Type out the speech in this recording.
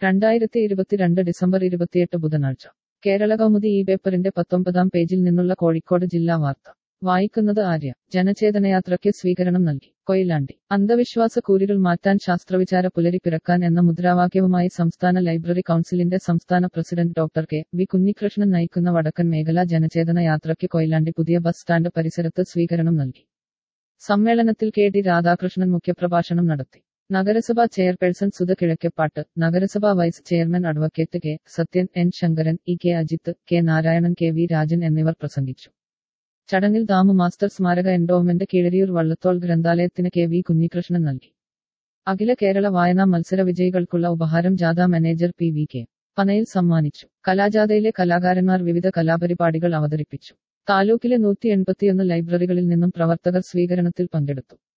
രണ്ടായിരത്തി ഇരുപത്തിരണ്ട് ഡിസംബർ ഇരുപത്തിയെട്ട് ബുധനാഴ്ച കേരള കൗമുദി ഈ പേപ്പറിന്റെ പത്തൊമ്പതാം പേജിൽ നിന്നുള്ള കോഴിക്കോട് ജില്ലാ വാർത്ത വായിക്കുന്നത് ആര്യ ജനചേതനയാത്രയ്ക്ക് സ്വീകരണം നൽകി കൊയിലാണ്ടി അന്ധവിശ്വാസ കൂരികൾ മാറ്റാൻ ശാസ്ത്രവിചാര പുലരി പിറക്കാൻ എന്ന മുദ്രാവാക്യവുമായി സംസ്ഥാന ലൈബ്രറി കൗൺസിലിന്റെ സംസ്ഥാന president doctor K V Kunhikrishnan നയിക്കുന്ന വടക്കൻ മേഖല ജനചേതന യാത്രയ്ക്ക് കൊയിലാണ്ടി പുതിയ ബസ് സ്റ്റാൻഡ് പരിസരത്ത് സ്വീകരണം നൽകി സമ്മേളനത്തിൽ കെ ഡി രാധാകൃഷ്ണൻ മുഖ്യപ്രഭാഷണം നടത്തി നഗരസഭാ ചെയർപേഴ്സൺ സുധ കിഴക്കെപ്പാട്ട് നഗരസഭാ vice chairman advocate K Sathyan N Sankaran E K Ajith K Narayanan K V Rajan എന്നിവർ പ്രസംഗിച്ചു ചടങ്ങിൽ ദാമു മാസ്റ്റർ സ്മാരക എൻഡോവ്മെന്റ് കീഴരിയൂർ വള്ളത്തോൾ ഗ്രന്ഥാലയത്തിന് കെ വി കുഞ്ഞികൃഷ്ണൻ നൽകി അഖില കേരള വായനാ മത്സര വിജയികൾക്കുള്ള ഉപഹാരം ജാഥ manager P V K Panayil സമ്മാനിച്ചു കലാജാഥയിലെ കലാകാരന്മാർ വിവിധ കലാപരിപാടികൾ അവതരിപ്പിച്ചു താലൂക്കിലെ നൂറ്റി എൺപത്തിയൊന്ന് ലൈബ്രറികളിൽ നിന്നും പ്രവർത്തകർ സ്വീകരണത്തിൽ പങ്കെടുത്തു